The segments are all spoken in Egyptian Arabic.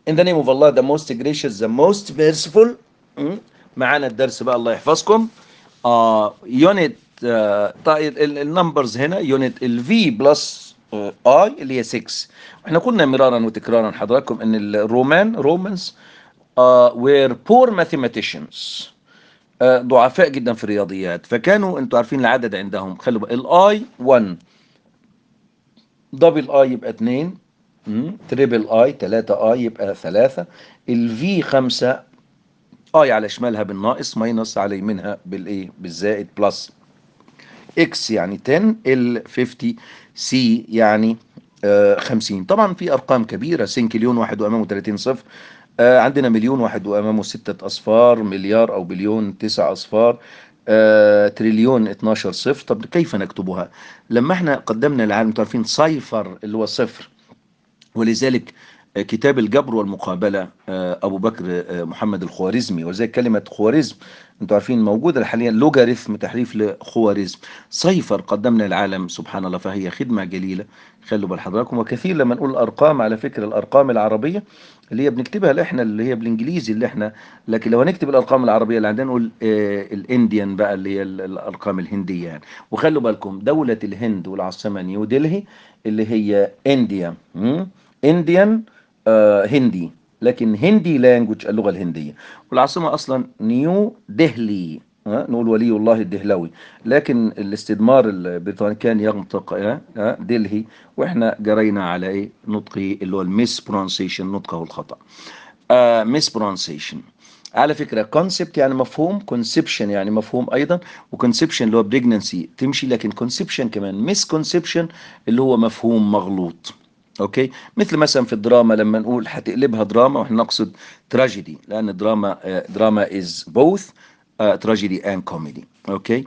in the name of Allah the most gracious the most merciful مم. معانا الدرس بقى الله يحفظكم آه يونت آه طيب النمبرز هنا يونت الفي بلس اي اللي هي 6 احنا قلنا مرارا وتكرارا حضراتكم ان الرومان رومانز وير بور ماثيماتيشنز ضعفاء جدا في الرياضيات فكانوا انتوا عارفين العدد عندهم خلوا بقى الاي 1 دبل اي يبقى 2 تريبل اي 3 اي يبقى 3 الفي 5 اي على شمالها بالناقص ماينس على يمينها بالايه بالزائد بلس اكس يعني 10 ال 50 سي يعني آه 50 طبعا في ارقام كبيره سنكليون واحد وامامه 30 صفر آه عندنا مليون واحد وامامه ستة اصفار مليار او بليون تسع اصفار آه تريليون 12 صفر طب كيف نكتبها لما احنا قدمنا العالم تعرفين صيفر اللي هو صفر ولذلك كتاب الجبر والمقابلة أبو بكر محمد الخوارزمي وزي كلمة خوارزم انتوا عارفين موجودة حاليا لوغاريثم تحريف لخوارزم صيفر قدمنا العالم سبحان الله فهي خدمة جليلة خلوا بال حضراتكم وكثير لما نقول الأرقام على فكرة الأرقام العربية اللي هي بنكتبها احنا اللي هي بالانجليزي اللي احنا لكن لو هنكتب الارقام العربيه اللي عندنا نقول آه الانديان بقى اللي هي الارقام الهنديه يعني وخلوا بالكم دوله الهند والعاصمه نيو دلهي اللي هي انديا انديان آه هندي لكن هندي لانجوج اللغه الهنديه والعاصمه اصلا نيو دهلي آه نقول ولي الله الدهلوي لكن الاستدمار البريطاني كان ينطق آه دلهي واحنا جرينا على ايه نطقه اللي هو الميس برونسيشن نطقه الخطا ميس برونسيشن على فكره كونسبت يعني مفهوم كونسبشن يعني مفهوم ايضا وكونسبشن اللي هو بريجننسي تمشي لكن كونسبشن كمان ميس كونسبشن اللي هو مفهوم مغلوط اوكي مثل مثلا في الدراما لما نقول هتقلبها دراما واحنا نقصد تراجيدي لان الدراما دراما از بوث تراجيدي اند كوميدي اوكي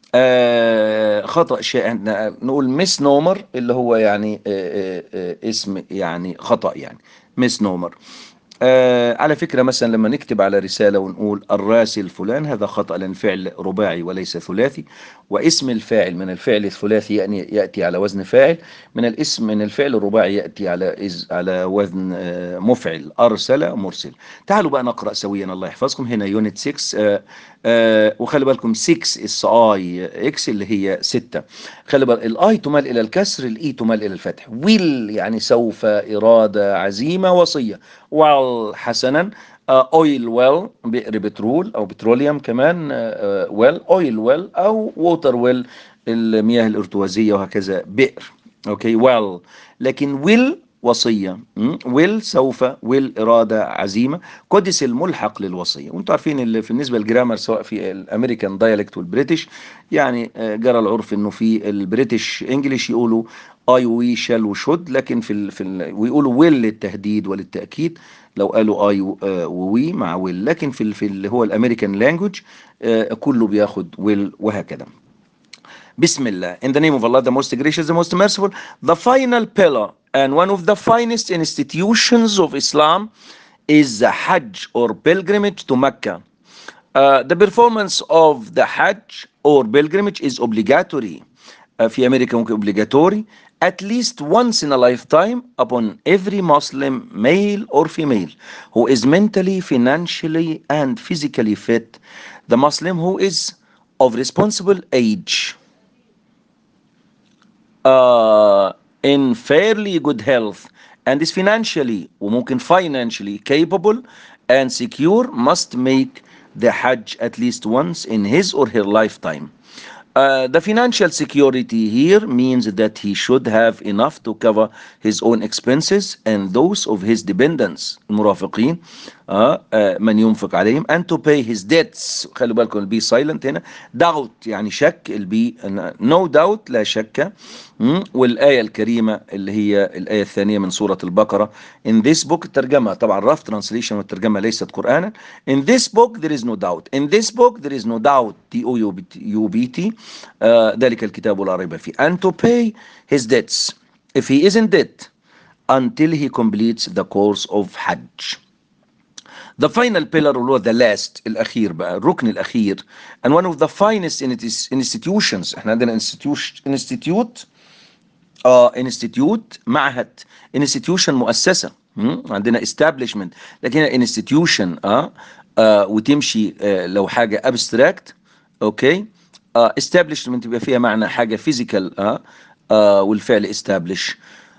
آه خطا شيء نقول مس نومر اللي هو يعني آه آه اسم يعني خطا يعني مس نومر آه على فكرة مثلا لما نكتب على رسالة ونقول الراسل فلان هذا خطأ لأن فعل رباعي وليس ثلاثي واسم الفاعل من الفعل الثلاثي يعني يأتي على وزن فاعل من الاسم من الفعل الرباعي يأتي على إز على وزن آه مفعل أرسل مرسل تعالوا بقى نقرأ سويا الله يحفظكم هنا يونت 6 آه آه وخلي بالكم 6 اس اي اكس اللي هي 6 خلي بالك الاي تمال الى الكسر الاي تمال الى الفتح ويل يعني سوف اراده عزيمه وصيه ويل حسنا اويل ويل بئر بترول او بتروليوم كمان ويل اويل ويل او ووتر ويل المياه الارتوازيه وهكذا بئر اوكي ويل لكن ويل وصية ويل سوف ويل إرادة عزيمة قدس الملحق للوصية وانتم عارفين اللي في بالنسبة للجرامر سواء في الأمريكان دايلكت والبريتش يعني جرى العرف انه في البريتش انجليش يقولوا اي وي شال وشود لكن في ال في ال ويقولوا ويل للتهديد وللتأكيد لو قالوا اي ووي مع ويل لكن في في اللي هو الامريكان لانجوج كله بياخد ويل وهكذا Bismillah. In the name of Allah, the most gracious, the most merciful, the final pillar and one of the finest institutions of Islam is the Hajj or pilgrimage to Mecca. Uh, the performance of the Hajj or pilgrimage is obligatory. Uh, في أمريكا ممكن obligatory at least once in a lifetime upon every Muslim, male or female, who is mentally, financially, and physically fit. The Muslim who is of responsible age. Uh, in fairly good health and is financially وممكن financially capable and secure must make the Hajj at least once in his or her lifetime. Uh, the financial security here means that he should have enough to cover his own expenses and those of his dependents المرافقين uh, uh, من ينفق عليهم and to pay his debts خلوا بالكم البي silent هنا doubt يعني شك البي no doubt لا شك والآية الكريمة اللي هي الآية الثانية من سورة البقرة in this book الترجمة طبعا rough translation والترجمة ليست قرآنا in this book there is no doubt in this book there is no doubt T O U B T ذلك الكتاب لا ريب فيه and to pay his debts if he is in debt until he completes the course of Hajj The final pillar اللي هو the last الأخير بقى الركن الأخير and one of the finest institutions احنا عندنا institute institute اه انستيتيوت معهد انستيتيوشن مؤسسه مم؟ عندنا establishment لكن هنا institution اه, آه وتمشي آه لو حاجه abstract اوكي آه establishment يبقى فيها معنى حاجه physical اه, آه والفعل establish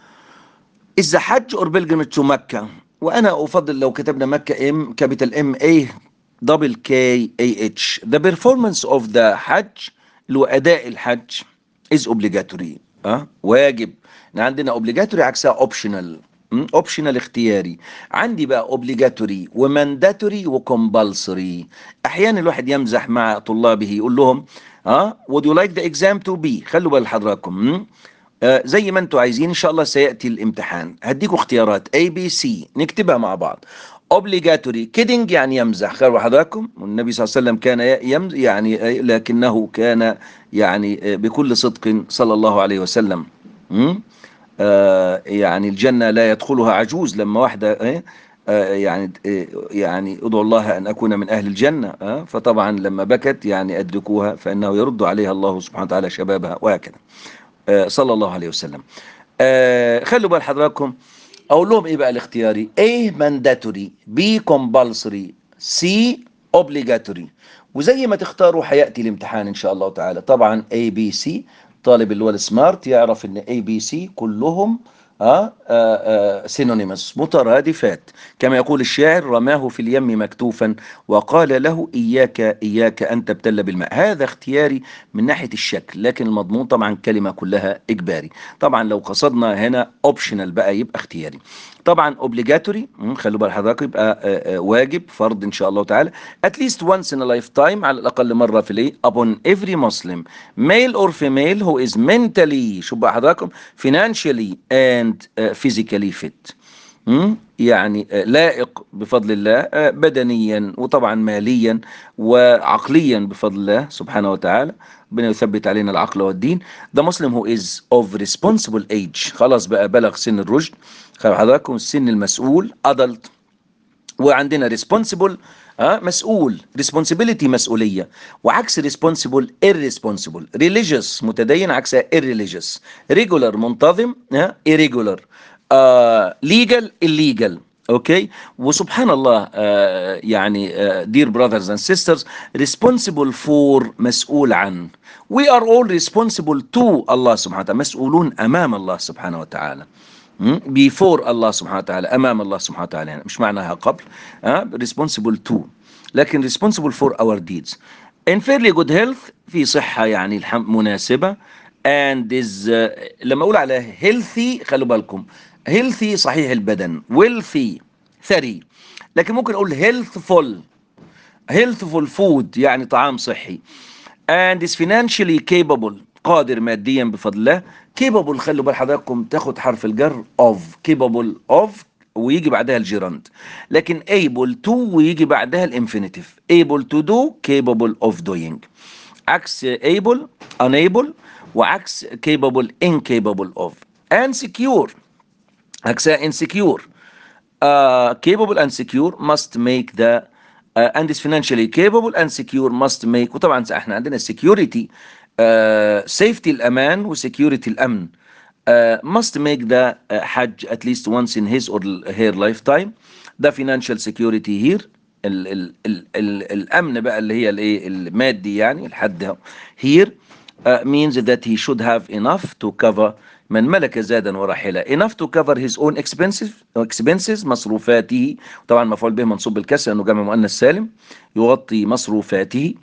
إذا حج or pilgrimage to مكة وأنا أفضل لو كتبنا مكة ام كابيتال ام اي دبل كي اي اتش the performance of the حج اللي هو أداء الحج is obligatory أه؟ واجب عندنا obligatory عكسها optional اوبشنال اختياري عندي بقى obligatory ومانداتوري وكومبالسري احيانا الواحد يمزح مع طلابه يقول لهم اه would you like the exam to be خلوا بال حضراتكم م? آه زي ما انتم عايزين ان شاء الله سياتي الامتحان هديكم اختيارات A B C نكتبها مع بعض obligatory kidding يعني يمزح خير حضراتكم والنبي صلى الله عليه وسلم كان يمزح يعني لكنه كان يعني بكل صدق صلى الله عليه وسلم م? آه يعني الجنة لا يدخلها عجوز لما واحدة آه يعني آه يعني ادعو الله ان اكون من اهل الجنه آه فطبعا لما بكت يعني ادركوها فانه يرد عليها الله سبحانه وتعالى شبابها وهكذا آه صلى الله عليه وسلم آه خلوا بال حضراتكم اقول لهم ايه بقى الاختياري A mandatory B compulsory C obligatory وزي ما تختاروا هياتي الامتحان ان شاء الله تعالى طبعا A B C طالب اللي هو السمارت يعرف ان A B C كلهم سينونيمس مترادفات كما يقول الشاعر رماه في اليم مكتوفا وقال له إياك إياك أن تبتل بالماء هذا اختياري من ناحية الشكل لكن المضمون طبعا كلمة كلها إجباري طبعا لو قصدنا هنا اوبشنال بقى يبقى اختياري طبعا اوبليجاتوري خلوا بال حضراتكم يبقى آآ آآ واجب فرض ان شاء الله تعالى at least once in a lifetime على الاقل مره في الايه upon every Muslim male or female who is mentally شوف بقى حضراتكم financially and uh, physically fit مم؟ يعني لائق بفضل الله بدنيا وطبعا ماليا وعقليا بفضل الله سبحانه وتعالى ربنا يثبت علينا العقل والدين the Muslim who is of responsible age خلاص بقى بلغ سن الرشد حضراتكم السن المسؤول adult وعندنا responsible ها مسؤول responsibility مسؤولية وعكس responsible irresponsible religious متدين عكسها irreligious regular منتظم ها irregular آه legal illegal اوكي وسبحان الله آه يعني آه dear brothers and sisters responsible for مسؤول عن we are all responsible to الله سبحانه وتعالى مسؤولون امام الله سبحانه وتعالى before الله سبحانه وتعالى امام الله سبحانه وتعالى يعني مش معناها قبل آه responsible to لكن responsible for our deeds in fairly good health في صحة يعني مناسبة and is uh, لما اقول على healthy خلوا بالكم healthy صحيح البدن wealthy ثري لكن ممكن اقول healthful healthful food يعني طعام صحي and is financially capable قادر ماديا بفضل الله capable خلوا بال حضراتكم تاخد حرف الجر of capable of ويجي بعدها الجيراند لكن able to ويجي بعدها الانفينيتيف able to do capable of doing عكس able unable وعكس capable incapable of and secure عكسها insecure uh, capable and secure must make the uh, and is financially capable and secure must make وطبعا احنا عندنا security uh, safety الأمان و security الأمن uh, must make the uh, Hajj at least once in his or her lifetime the financial security here ال ال ال ال الأمن بقى اللي هي الايه المادي يعني الحد here uh, means that he should have enough to cover من ملك زادا وراحلة enough to cover his own expenses expenses مصروفاته طبعا مفعول به منصوب بالكسر لأنه جمع مؤنث سالم يغطي مصروفاته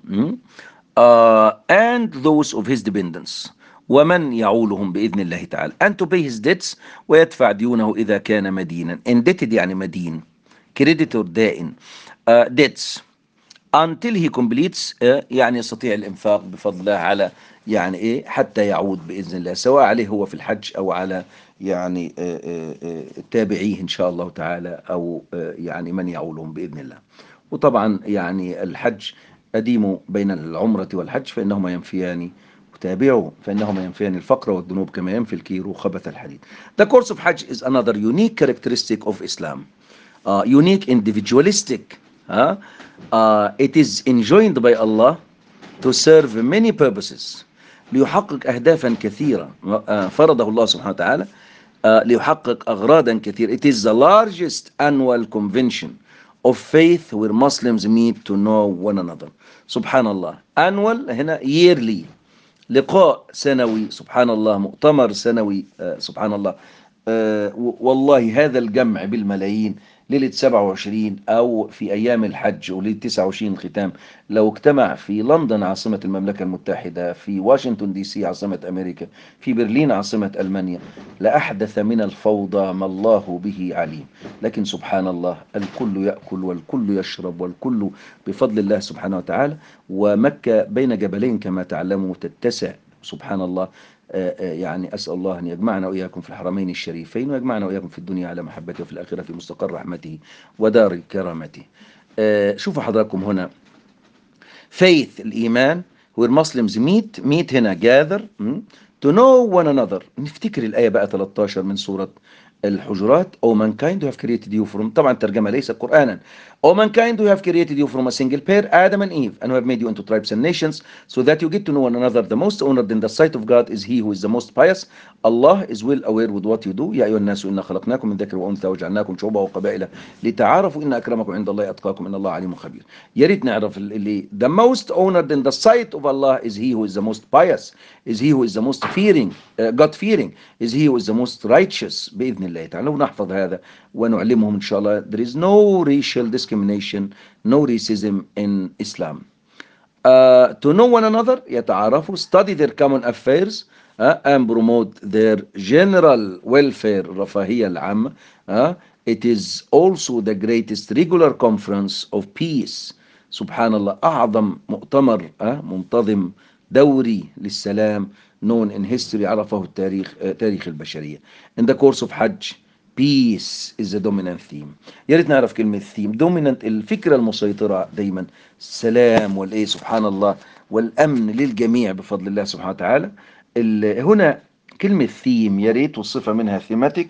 uh, and those of his dependents ومن يعولهم بإذن الله تعالى and to pay his debts ويدفع ديونه إذا كان مدينا indebted يعني مدين creditor دائن uh, debts until he completes uh, يعني يستطيع الإنفاق بفضل الله على يعني إيه حتى يعود بإذن الله سواء عليه هو في الحج أو على يعني تابعيه إن شاء الله تعالى أو يعني من يعولهم بإذن الله وطبعا يعني الحج أديم بين العمرة والحج فإنهما ينفيان تابعوا فإنهما ينفيان الفقر والذنوب كما ينفي الكير وخبث الحديد The course of Hajj is another unique characteristic of Islam uh, unique individualistic uh, uh, it is enjoined by Allah to serve many purposes ليحقق أهدافا كثيرة فرضه الله سبحانه وتعالى آه، ليحقق أغراضا كثيرة it is the largest annual convention of faith where Muslims meet to know one another سبحان الله annual هنا yearly لقاء سنوي سبحان الله مؤتمر سنوي آه، سبحان الله آه، و- والله هذا الجمع بالملايين ليلة 27 أو في أيام الحج وليلة 29 الختام لو اجتمع في لندن عاصمة المملكة المتحدة في واشنطن دي سي عاصمة أمريكا في برلين عاصمة ألمانيا لأحدث من الفوضى ما الله به عليم لكن سبحان الله الكل يأكل والكل يشرب والكل بفضل الله سبحانه وتعالى ومكة بين جبلين كما تعلموا تتسع سبحان الله آه، آه، يعني أسأل الله أن يجمعنا وإياكم في الحرمين الشريفين ويجمعنا وإياكم في الدنيا على محبته وفي الآخرة في مستقر رحمته ودار كرامته آه، شوفوا حضراتكم هنا faith الإيمان where Muslims meet meet هنا gather م? to know one another نفتكر الآية بقى 13 من سورة الحجرات O mankind who have created you from طبعا ترجمة ليس قرآنا O mankind who have created you from a single pair Adam and Eve and who have made you into tribes and nations so that you get to know one another the most honored in the sight of God is he who is the most pious Allah is well aware with what you do يا أيها الناس إنا خلقناكم من ذكر وأنثى وجعلناكم شعوبا وقبائل لتعارفوا إن أكرمكم عند الله أتقاكم إن الله عليم خبير يا ريت نعرف اللي the most honored in the sight of Allah is he who is the most pious is he who is the most fearing uh, God fearing is he who is the most righteous بإذن الله تعالى لو نحفظ هذا ونعلمهم إن شاء الله there is no racial discrimination no racism in Islam uh, to know one another يتعارفوا study their common affairs uh, and promote their general welfare الرفاهية العامة uh, it is also the greatest regular conference of peace سبحان الله أعظم مؤتمر uh, منتظم دوري للسلام known in history عرفه التاريخ uh, تاريخ البشرية in the course of Hajj peace is the dominant theme يا ريت نعرف كلمة theme dominant الفكرة المسيطرة دايما السلام والايه سبحان الله والأمن للجميع بفضل الله سبحانه وتعالى ال- هنا كلمة theme يا ريت والصفة منها thematic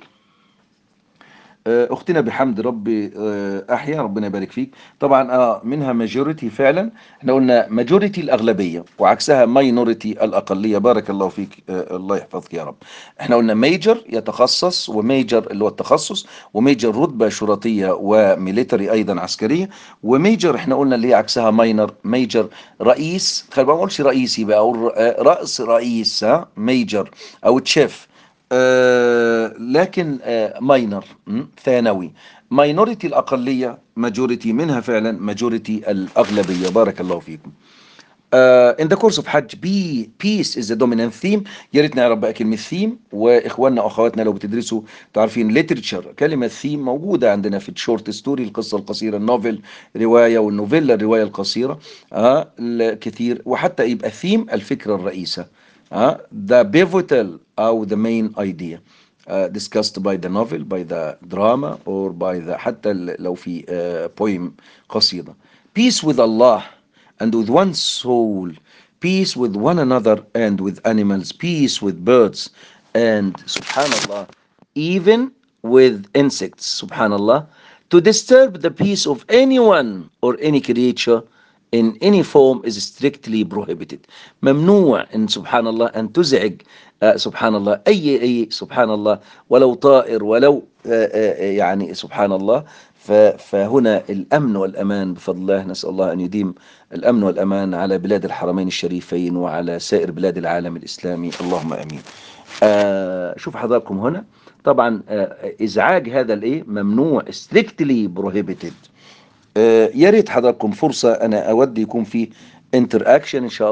آه، اختنا بحمد ربي آه، احيا ربنا يبارك فيك طبعا اه منها ماجوريتي فعلا احنا قلنا ماجوريتي الاغلبيه وعكسها ماينوريتي الاقليه بارك الله فيك آه، الله يحفظك يا رب احنا قلنا ميجر يتخصص وميجر اللي هو التخصص وميجر رتبه شرطيه وميليتري ايضا عسكريه وميجر احنا قلنا اللي هي عكسها ماينر ميجر رئيس خلي بالك ما اقولش رئيسي بقى اقول آه، راس رئيس ها ميجر او تشيف آه، لكن ماينر ثانوي ماينوريتي الأقلية ماجوريتي منها فعلا ماجوريتي الأغلبية بارك الله فيكم Uh, in the course of Hajj be, peace is the dominant theme يا ريت نعرف بقى كلمة theme وإخواننا وأخواتنا لو بتدرسوا تعرفين literature كلمة theme موجودة عندنا في الشورت ستوري القصة القصيرة النوفل رواية والنوفيلا الرواية القصيرة آه الكثير وحتى يبقى theme الفكرة الرئيسة آه the pivotal أو the main idea uh, discussed by the novel by the drama or by the حتى ال- لو في uh, poem قصيدة peace with Allah and with one soul peace with one another and with animals peace with birds and subhanallah even with insects subhanallah to disturb the peace of anyone or any creature in any form is strictly prohibited ممنوع ان سبحان الله ان تزعج آه، سبحان الله اي اي سبحان الله ولو طائر ولو آه، آه، يعني سبحان الله ف- فهنا الامن والامان بفضل الله نسال الله ان يديم الامن والامان على بلاد الحرمين الشريفين وعلى سائر بلاد العالم الاسلامي اللهم امين. آه شوف حضراتكم هنا طبعا آه ازعاج هذا الايه ممنوع strictly prohibited آه يا ريت حضراتكم فرصه انا اود يكون في انتر اكشن ان شاء الله